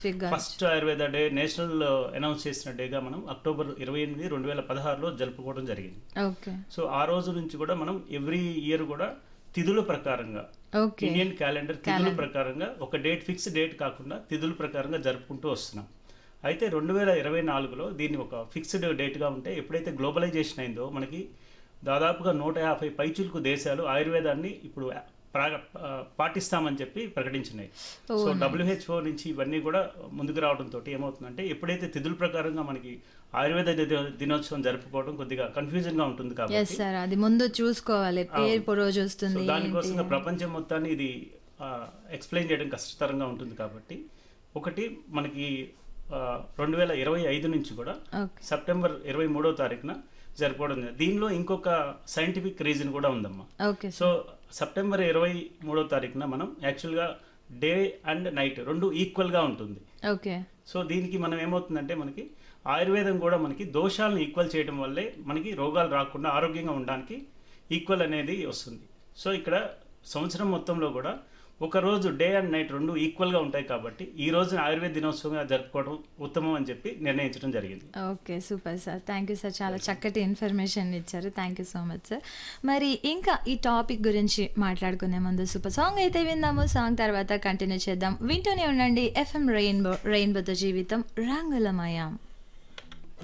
Figure first Ayurveda day national announce చేసిన డేగా మనం అక్టోబర్ ఇరవై ఎనిమిది రెండు వేల పదహారులో జరుపుకోవడం జరిగింది ఓకే సో ఆ రోజు నుంచి కూడా మనం ఎవ్రీ ఇయర్ కూడా తిథుల ప్రకారంగా ఓకే ఇండియన్ క్యాలెండర్ తిథుల ప్రకారంగా ఒక డేట్ ఫిక్స్ డేట్ కాకుండా తిథుల ప్రకారంగా జరుపుకుంటూ వస్తున్నాం అయితే రెండు వేల ఇరవై నాలుగులో దీన్ని ఒక ఫిక్స్డ్ డేట్గా ఉంటే ఎప్పుడైతే గ్లోబలైజేషన్ అయిందో మనకి దాదాపుగా నూట యాభై పైచులకు దేశాలు ఆయుర్వేదాన్ని ఇప్పుడు ప్రా- ఆ, పాటిస్తామని చెప్పి ప్రకటించినాయి సో డబ్ల్యూహెచ్ఓ నుంచి ఇవన్నీ కూడా ముందుకు రావడంతో ఏమవుతుందంటే ఎప్పుడైతే తిథుల ప్రకారంగా మనకి ఆయుర్వేద దినో- దినోత్సవం జరుపుకోవడం కొద్దిగా కన్ఫ్యూజన్ గా ఉంటుంది ఎస్ కాబట్టి సార్ అది ముందు చూసుకోవాలి పేరు రోజు సో వస్తుంది దానికోసంగా ప్రపంచం మొత్తాన్ని ఇది ఎక్స్ప్లెయిన్ చేయడం కష్టతరంగా ఉంటుంది కాబట్టి ఒకటి మనకి రెండు వేల ఇరవై ఐదు నుంచి కూడా ఓకే సెప్టెంబర్ ఇరవై మూడో తారీఖున జరుపుకోవడం జరిగింది. దీనిలో ఇంకొక సైంటిఫిక్ రీజన్ కూడా ఉందమ్మా ఓకే సో సెప్టెంబర్ ఇరవై మూడో తారీఖున మనం యాక్చువల్గా డే అండ్ నైట్ రెండు ఈక్వల్గా ఉంటుంది ఓకే సో దీనికి మనం ఏమవుతుందంటే మనకి ఆయుర్వేదం కూడా మనకి దోషాలను ఈక్వల్ చేయడం వల్లే మనకి రోగాలు రాకుండా ఆరోగ్యంగా ఉండడానికి ఈక్వల్ అనేది వస్తుంది సో ఇక్కడ సంవత్సరం మొత్తంలో కూడా ఒక రోజు డే అండ్ నైట్ రెండు ఈక్వల్గా ఉంటాయి కాబట్టి ఈ రోజున ఆయుర్వేద దినోత్సవంగా జరుపుకోవడం ఉత్తమం అని చెప్పి నిర్ణయించడం జరిగింది okay super sir thank you sir చాలా చక్కటి ఇన్ఫర్మేషన్ ఇచ్చారు thank you so much sir మరి ఇంకా ఈ టాపిక్ గురించి మాట్లాడుకునే ముందు సూపర్ సాంగ్ అయితే విందాము సాంగ్ తర్వాత కంటిన్యూ చేద్దాం వింటూనే ఉండండి ఎఫ్ఎం రెయిన్బో రెయిన్బోతో జీవితం రంగులమయం